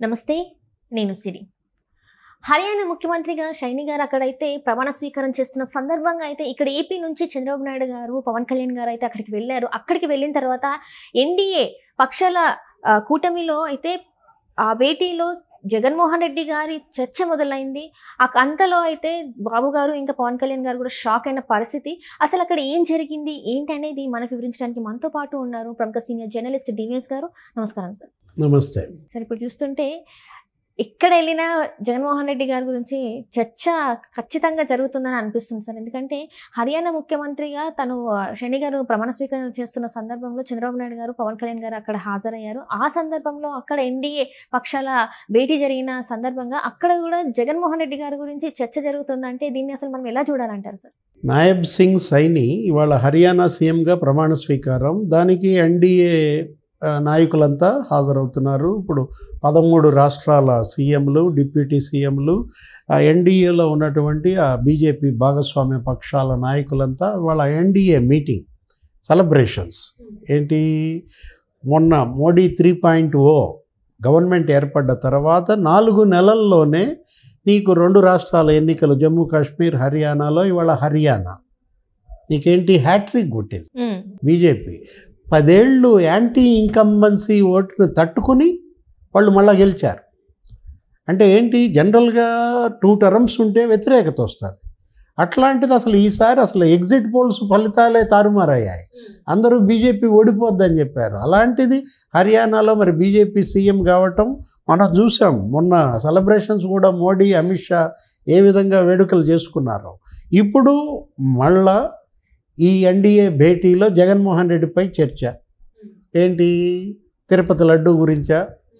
నమస్తే నేను సిరి హర్యానా ముఖ్యమంత్రిగా షైని గారు అక్కడైతే ప్రమాణ స్వీకారం చేస్తున్న సందర్భంగా అయితే ఇక్కడ ఏపీ నుంచి చంద్రబాబు నాయుడు గారు పవన్ కళ్యాణ్ గారు అయితే అక్కడికి వెళ్ళారు అక్కడికి వెళ్ళిన తర్వాత ఎన్డీఏ పక్షాల ఆ, కూటమిలో అయితే ఆ భేటీలో జగన్మోహన్ రెడ్డి గారి చర్చ మొదలైంది ఆ అంతలో అయితే బాబు గారు ఇంకా పవన్ కళ్యాణ్ గారు కూడా షాక్ అయిన పరిస్థితి అసలు అక్కడ ఏం జరిగింది ఏంటి అనేది మనకు వివరించడానికి మనతో పాటు ఉన్నారు ప్రముఖ సీనియర్ జర్నలిస్ట్ డివిఎస్ గారు నమస్కారం సార్ నమస్తే సరే ఇప్పుడు చూస్తుంటే ఎక్కడ వెళ్ళినా జగన్మోహన్ రెడ్డి గారి గురించి చర్చ ఖచ్చితంగా జరుగుతుందని అనిపిస్తుంది సార్ ఎందుకంటే హర్యానా ముఖ్యమంత్రిగా తను ఆ, శని గారు ప్రమాణ స్వీకారం చేస్తున్న సందర్భంలో చంద్రబాబు నాయుడు గారు పవన్ కళ్యాణ్ గారు అక్కడ హాజరయ్యారు ఆ సందర్భంలో అక్కడ ఎన్డీఏ పక్షాల భేటీ జరిగిన సందర్భంగా అక్కడ కూడా జగన్మోహన్ రెడ్డి గారి గురించి చర్చ జరుగుతుందంటే దీన్ని అసలు మనం ఎలా చూడాలంటారు సార్ నాయబ్ సింగ్ సైని ఇవాళ హర్యానా సీఎంగా ప్రమాణ స్వీకారం దానికి ఎన్డీఏ ఆ, నాయకులంతా హాజరవుతున్నారు ఇప్పుడు పదమూడు రాష్ట్రాల సీఎంలు డిప్యూటీ సీఎంలు ఆ ఎన్డీఏలో ఉన్నటువంటి ఆ బీజేపీ భాగస్వామ్య పక్షాల నాయకులంతా వాళ్ళ ఎన్డీఏ మీటింగ్ సెలబ్రేషన్స్ ఏంటి మొన్న Modi three point O government ఏర్పడ్డ తర్వాత నాలుగు నెలల్లోనే నీకు రెండు రాష్ట్రాల ఎన్నికలు జమ్మూ కాశ్మీర్ హర్యానాలో ఇవాళ హర్యానా నీకేంటి హ్యాట్రిక్ కొట్టింది బీజేపీ పదేళ్ళు యాంటీ ఇన్కంబెన్సీ ఓటును తట్టుకుని వాళ్ళు మళ్ళా గెలిచారు అంటే ఏంటి జనరల్గా టూ టర్మ్స్ ఉంటే వ్యతిరేకత వస్తుంది అట్లాంటిది అసలు ఈసారి అసలు ఎగ్జిట్ పోల్స్ ఫలితాలే తారుమారయ్యాయి అందరూ బీజేపీ ఓడిపోద్దని చెప్పారు అలాంటిది హర్యానాలో మరి బీజేపీ సీఎం కావటం మనం చూసాం మొన్న సెలబ్రేషన్స్ కూడా మోడీ అమిత్ షా ఏ విధంగా వేడుకలు చేసుకున్నారో ఇప్పుడు మళ్ళా ఈ ఎన్డీఏ భేటీలో జగన్మోహన్ రెడ్డిపై చర్చ ఏంటి తిరుపతి లడ్డు గురించా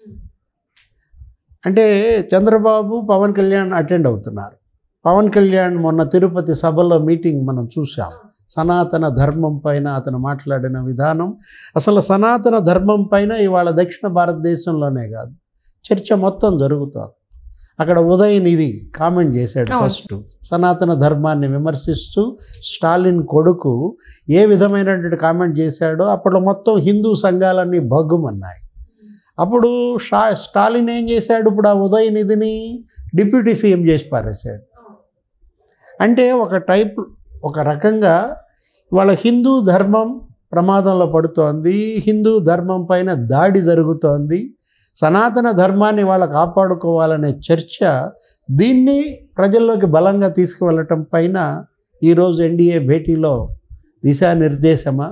అంటే చంద్రబాబు పవన్ కళ్యాణ్ అటెండ్ అవుతున్నారు పవన్ కళ్యాణ్ మొన్న తిరుపతి సభలో మీటింగ్ మనం చూసాం సనాతన ధర్మం పైన అతను మాట్లాడిన విధానం అసలు సనాతన ధర్మం పైన ఇవాళ దక్షిణ భారతదేశంలోనే కాదు చర్చ మొత్తం జరుగుతోంది అక్కడ ఉదయనిధి కామెంట్ చేశాడు అవును. ఫస్ట్ సనాతన ధర్మాన్ని విమర్శిస్తూ స్టాలిన్ కొడుకు ఏ విధమైనటువంటి కామెంట్ చేశాడో అప్పట్లో మొత్తం హిందూ సంఘాలన్నీ భగ్గుమన్నాయి అప్పుడు షా స్టాలిన్ ఏం చేశాడు ఇప్పుడు ఆ ఉదయనిధిని డిప్యూటీ సీఎం చేసి పారేశాడు అంటే ఒక టైప్ ఒక రకంగా వాళ్ళ హిందూ ధర్మం ప్రమాదంలో పడుతోంది హిందూ ధర్మం పైన దాడి జరుగుతోంది సనాతన ధర్మాన్ని వాళ్ళ కాపాడుకోవాలనే చర్చ దీన్ని ప్రజల్లోకి బలంగా తీసుకువెళ్ళటం పైన ఈరోజు ఎన్డీఏ భేటీలో దిశానిర్దేశమా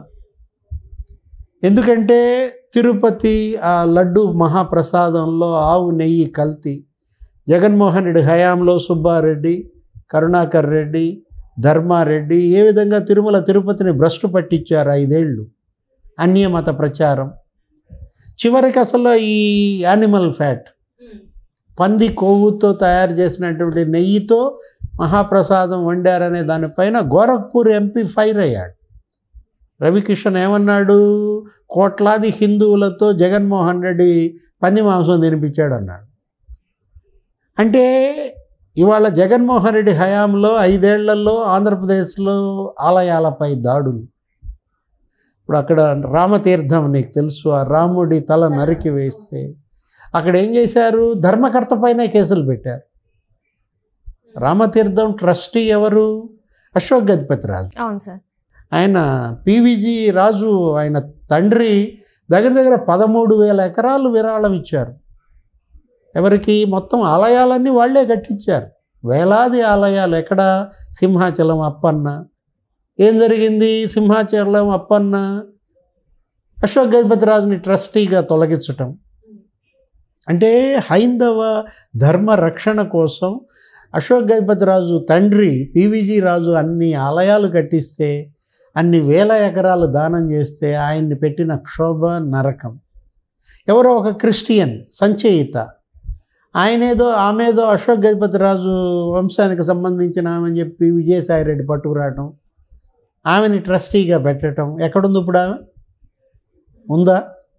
ఎందుకంటే తిరుపతి ఆ లడ్డు మహాప్రసాదంలో ఆవు నెయ్యి కల్తీ జగన్మోహన్ రెడ్డి హయాంలో సుబ్బారెడ్డి కరుణాకర్ రెడ్డి ధర్మారెడ్డి ఏ విధంగా తిరుమల తిరుపతిని భ్రష్టు పట్టించారు ఐదేళ్ళు అన్యమత ప్రచారం చివరికి అసలు ఈ యానిమల్ ఫ్యాట్ పంది కొవ్వుతో తయారు చేసినటువంటి నెయ్యితో మహాప్రసాదం వండారనే దానిపైన గోరఖ్పూర్ ఎంపీ ఫైర్ అయ్యాడు రవికిషన్ ఏమన్నాడు కోట్లాది హిందువులతో జగన్మోహన్ రెడ్డి పంది మాంసం తినిపించాడు అన్నాడు అంటే ఇవాళ జగన్మోహన్ రెడ్డి హయాంలో ఐదేళ్లలో ఆంధ్రప్రదేశ్లో ఆలయాలపై దాడులు ఇప్పుడు అక్కడ రామతీర్థం నీకు తెలుసు ఆ రాముడి తల నరికి వేస్తే అక్కడ ఏం చేశారు ధర్మకర్త పైన కేసులు పెట్టారు రామతీర్థం ట్రస్టీ ఎవరు అశోక్ గజపతి రాజు అవును సార్ ఆయన పివిజి రాజు ఆయన తండ్రి దగ్గర దగ్గర పదమూడు వేల ఎకరాలు విరాళం ఇచ్చారు ఎవరికి మొత్తం ఆలయాలన్నీ వాళ్ళే కట్టించారు వేలాది ఆలయాలు ఎక్కడ సింహాచలం అప్పన్న ఏం జరిగింది సింహాచలం అప్పన్న అశోక్ గజపతిరాజుని ట్రస్టీగా తొలగించటం అంటే హైందవ ధర్మ రక్షణ కోసం అశోక్ గజపతిరాజు తండ్రి పివిజి రాజు అన్ని ఆలయాలు కట్టిస్తే అన్ని వేల ఎకరాలు దానం చేస్తే ఆయన్ని పెట్టిన క్షోభ నరకం ఎవరో ఒక క్రిస్టియన్ సంచయిత ఆయనేదో ఆమెదో అశోక్ గజపతిరాజు వంశానికి సంబంధించిన ఆమెని చెప్పి విజయసాయిరెడ్డి పట్టుకురావటం ఆమెని ట్రస్టీగా పెట్టడం ఎక్కడుంది ఇప్పుడు ఆమె ఉందా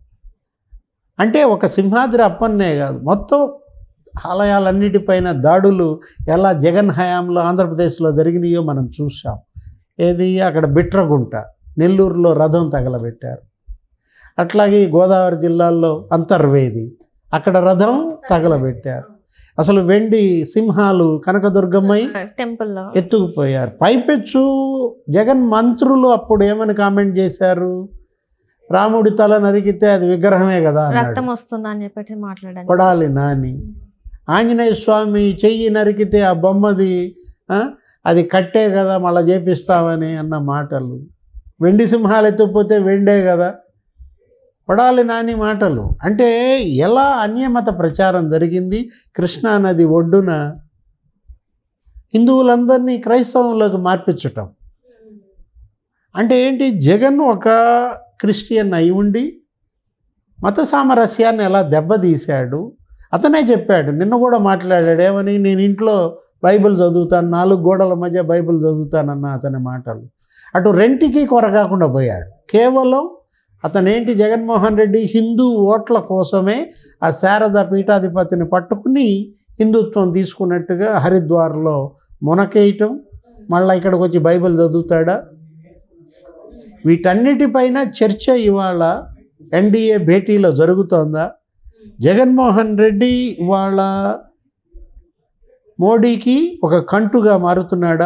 అంటే ఒక సింహాద్రి అప్పన్నే కాదు మొత్తం ఆలయాలన్నిటిపైన దాడులు ఎలా జగన్ హయాంలో ఆంధ్రప్రదేశ్లో జరిగినాయో మనం చూసాం ఏది అక్కడ బిట్రగుంట నెల్లూరులో రథం తగలబెట్టారు అట్లాగే ఈ గోదావరి జిల్లాల్లో అంతర్వేది అక్కడ రథం తగలబెట్టారు అసలు వెండి సింహాలు కనకదుర్గమ్మై టెంపుల్లో ఎత్తుకుపోయారు పైపెచ్చు జగన్ మంత్రులు అప్పుడు ఏమని కామెంట్ చేశారు రాముడి తల నరికితే అది విగ్రహమే కదా రక్తం అన్నాడు వస్తుందా అని చెప్పేసి మాట్లాడాను కొడాలి నాని ఆంజనేయ స్వామి చెయ్యి నరికితే ఆ బొమ్మది ఆ, అది కట్టే కదా మళ్ళీ చేపిస్తామని అన్న మాటలు వెండి సింహాలు ఎత్తుకుపోతే వెండే కదా కొడాలి నాని మాటలు అంటే ఎలా అన్యమత ప్రచారం జరిగింది కృష్ణా నది ఒడ్డున హిందువులందరినీ క్రైస్తవంలోకి మార్పించటం అంటే ఏంటి జగన్ ఒక క్రిస్టియన్ అయి ఉండి మత సామరస్యాన్ని ఎలా దెబ్బతీశాడు అతనే చెప్పాడు నిన్న కూడా మాట్లాడాడు ఏమని నేను ఇంట్లో బైబిల్ చదువుతాను నాలుగు గోడల మధ్య బైబిల్ చదువుతానన్న అతని మాటలు అటు రెంటికి కొరకాకుండా పోయాడు కేవలం అతనేంటి జగన్మోహన్ రెడ్డి హిందూ ఓట్ల కోసమే ఆ శారద పీఠాధిపతిని పట్టుకుని హిందుత్వం తీసుకున్నట్టుగా హరిద్వార్లో మునకేయటం మళ్ళీ ఇక్కడికి వచ్చి బైబిల్ చదువుతాడా వీటన్నిటిపైన చర్చ ఇవాళ ఎన్డీఏ భేటీలో జరుగుతోందా జగన్మోహన్ రెడ్డి ఇవాళ మోడీకి ఒక కంటుగా మారుతున్నాడా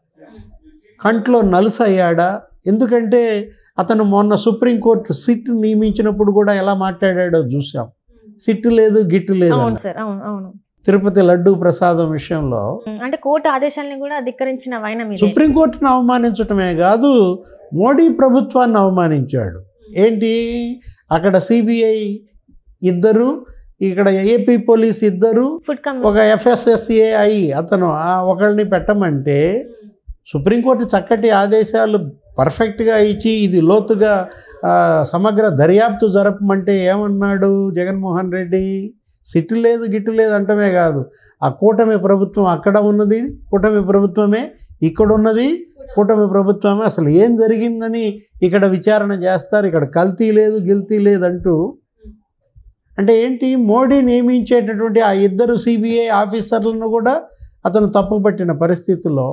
కంట్లో నలుసయ్యాడా ఎందుకంటే అతను మొన్న సుప్రీంకోర్టు సిట్ నియమించినప్పుడు కూడా ఎలా మాట్లాడాడో చూసాం సిట్ లేదు గిట్టు లేదు అవును అన్న. సార్ అవును అవును తిరుపతి లడ్డూ ప్రసాదం విషయంలో ఉమ్, అంటే కోర్టు ఆదేశాలను కూడా ధిక్కరించిన వైనం ఇది సుప్రీంకోర్టును అవమానించటమే కాదు మోడీ ప్రభుత్వాన్ని అవమానించాడు ఏంటి అక్కడ సిబిఐ ఇద్దరు ఇక్కడ ఏపీ పోలీస్ ఇద్దరు ఫుడ్ కమ్ ఒక ఎఫ్ఎస్ఎస్ఏఐ అతను ఆ ఒకళ్ళని పెట్టమంటే సుప్రీంకోర్టు చక్కటి ఆదేశాలు పర్ఫెక్ట్గా ఇచ్చి ఇది లోతుగా ఆ, సమగ్ర దర్యాప్తు జరపమంటే ఏమన్నాడు జగన్మోహన్ రెడ్డి సిట్టు లేదు గిట్టు లేదు అంటమే కాదు ఆ కూటమి ప్రభుత్వం అక్కడ ఉన్నది కూటమి ప్రభుత్వమే ఇక్కడ ఉన్నది కూటమి ప్రభుత్వమే అసలు ఏం జరిగిందని ఇక్కడ విచారణ చేస్తారు ఇక్కడ కల్తీ లేదు గిల్తీ లేదంటూ అంటే ఏంటి మోడీ నియమించేటటువంటి ఆ ఇద్దరు సిబిఐ ఆఫీసర్లను కూడా అతను తప్పుపట్టిన పరిస్థితిలో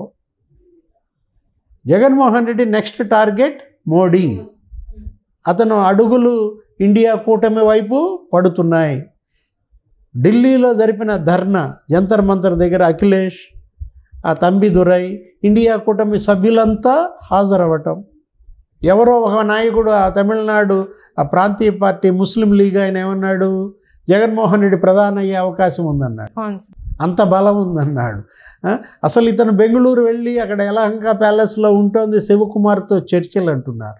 జగన్మోహన్ రెడ్డి నెక్స్ట్ టార్గెట్ మోడీ అతను అడుగులు ఇండియా కూటమి వైపు పడుతున్నాయి ఢిల్లీలో జరిపిన ధర్నా జంతర్ మంతర్ దగ్గర అఖిలేష్ ఆ తంబి దురై ఇండియా కూటమి సభ్యులంతా హాజరవ్వటం ఎవరో ఒక నాయకుడు ఆ తమిళనాడు ఆ ప్రాంతీయ పార్టీ ముస్లిం లీగ్ ఆయన ఏమన్నాడు జగన్మోహన్ రెడ్డి ప్రధాని అయ్యే అవకాశం ఉందన్నాడు అవును సార్ అంత బలం ఉందన్నాడు ఆ, అసలు ఇతను బెంగళూరు వెళ్ళి అక్కడ యలహంక ప్యాలెస్లో ఉంటుంది శివకుమార్తో చర్చలు అంటున్నారు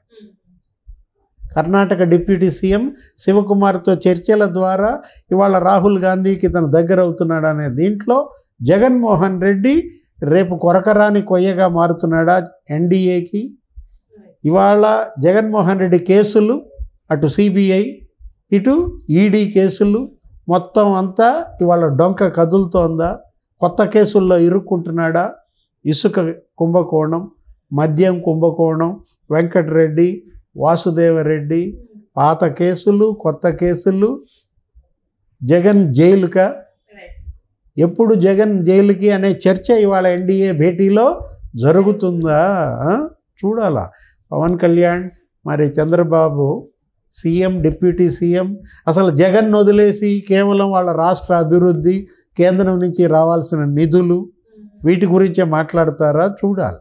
కర్ణాటక డిప్యూటీ సీఎం శివకుమార్తో చర్చల ద్వారా ఇవాళ రాహుల్ గాంధీకి ఇతను దగ్గర అవుతున్నాడు అనే దీంట్లో జగన్మోహన్ రెడ్డి రేపు కొరకరాని కొయ్యగా మారుతున్నాడా ఎన్డీఏకి ఇవాళ జగన్మోహన్ రెడ్డి కేసులు అటు సిబిఐ ఇటు ఈడీ కేసులు మొత్తం అంతా ఇవాళ డొంక కదులుతోందా కొత్త కేసుల్లో ఇరుక్కుంటున్నాడా ఇసుక కుంభకోణం మద్యం కుంభకోణం వెంకటరెడ్డి వాసుదేవరెడ్డి పాత కేసులు కొత్త కేసులు జగన్ జైలుకా ఎప్పుడు జగన్ జైలుకి అనే చర్చ ఇవాళ ఎన్డీఏ భేటీలో జరుగుతుందా ఆ? చూడాలా పవన్ కళ్యాణ్ మరి చంద్రబాబు సీఎం డిప్యూటీ సీఎం అసలు జగన్ వదిలేసి కేవలం వాళ్ళ రాష్ట్ర అభివృద్ధి కేంద్రం నుంచి రావాల్సిన నిధులు వీటి గురించే మాట్లాడతారా చూడాలి